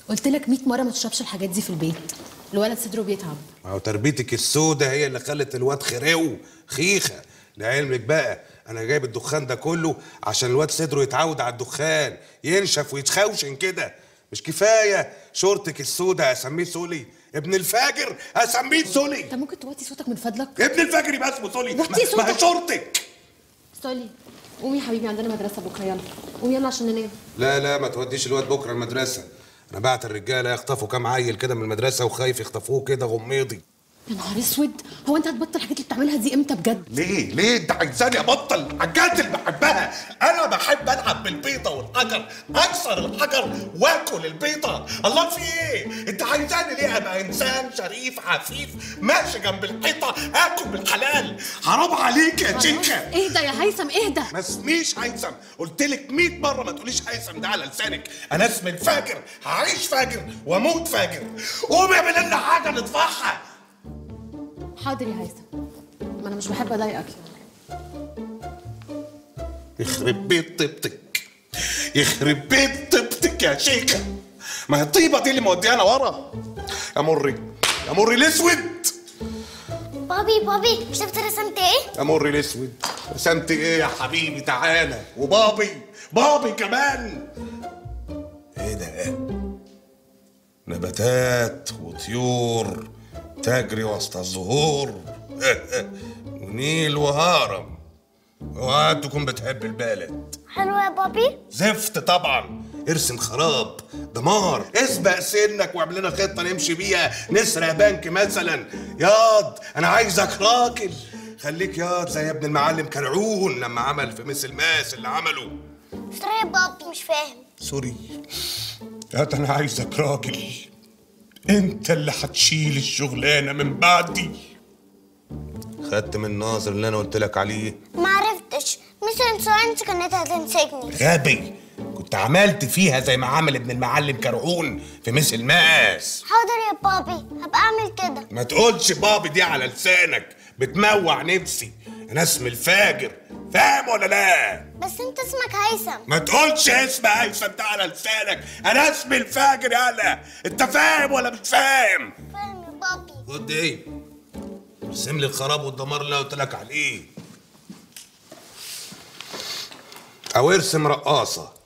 قلت لك 100 مره ما تشربش الحاجات دي في البيت الولد صدره بيتعب ما هو تربيتك السودة هي اللي خلت الواد خريو خيخه لعلمك بقى انا جايب الدخان ده كله عشان الواد صدره يتعود على الدخان ينشف ويتخوشن كده مش كفايه شورتك السودة اسميه سولي ابن الفاجر اسميه سولي انت ممكن توطي صوتك من فضلك ابن الفجر يبقى اسمه سولي وطي ما- ما صوتك. هي شورتك سولي قومي يا حبيبي عندنا مدرسه بكره يلا قومي يلا عشان ننام لا لا ما توديش الواد بكره المدرسه انا بعت الرجاله يخطفوا كام عيل كده من المدرسه وخايف يخطفوه كده غميضي يا نهار اسود هو انت هتبطل الحاجات اللي بتعملها دي امتى بجد ليه ليه انت عايزاني ابطل الحاجات اللي بحبها انا بحب العب بالبيضه والحجر اكسر الحجر واكل البيضه الله في ايه انت عايزاني ليه ابقى انسان شريف عفيف ماشي جنب الحيطه اكل بالحلال حرام عليك يا تشيكا اهدى يا هيثم اهدى ما اسميش هيثم قلت لك 100 مره ما تقوليش هيثم ده على لسانك انا اسمي الفاجر هعيش فاجر واموت فاجر قوم اعمل لنا حاجه ندفعها حاضر يا هيثم ما انا مش بحب اضايقك يعني يخرب بيت طيبتك يخرب بيت طيبتك يا شيخة ما هي الطيبة دي اللي موديانا ورا يا مري يا مري الاسود بابي بابي شفت رسمت ايه؟ يا مري الاسود رسمت ايه يا حبيبي تعالى وبابي بابي كمان ايه ده ايه نباتات وطيور تجري وسط الزهور ونيل وهرم اوعى تكون بتحب البلد حلوة يا بابي؟ زفت طبعا ارسم خراب دمار اسبق سنك واعمل لنا خطه نمشي بيها نسرق بنك مثلا ياض انا عايزك راجل خليك ياض زي ابن المعلم كرعون لما عمل في مثل ماس اللي عمله اشتري يا بابي مش فاهم سوري ياض انا عايزك راجل انت اللي هتشيل الشغلانه من بعدي خدت من الناظر اللي انا قلت لك عليه ما عرفتش مس انسورنس كانت هتنسجني غبي كنت عملت فيها زي ما عمل ابن المعلم كرعون في مثل ماس حاضر يا بابي هبقى اعمل كده ما تقولش بابي دي على لسانك بتموع نفسي انا اسمي الفاجر فاهم ولا لا بس انت اسمك هيثم ما تقولش اسم هيثم ده على لسانك انا اسمي الفاجر يالا انت فاهم ولا مش فاهم فاهم يا بابي خد ايه ارسم لي الخراب والدمار اللي أنا قلت لك عليه او ارسم رقاصه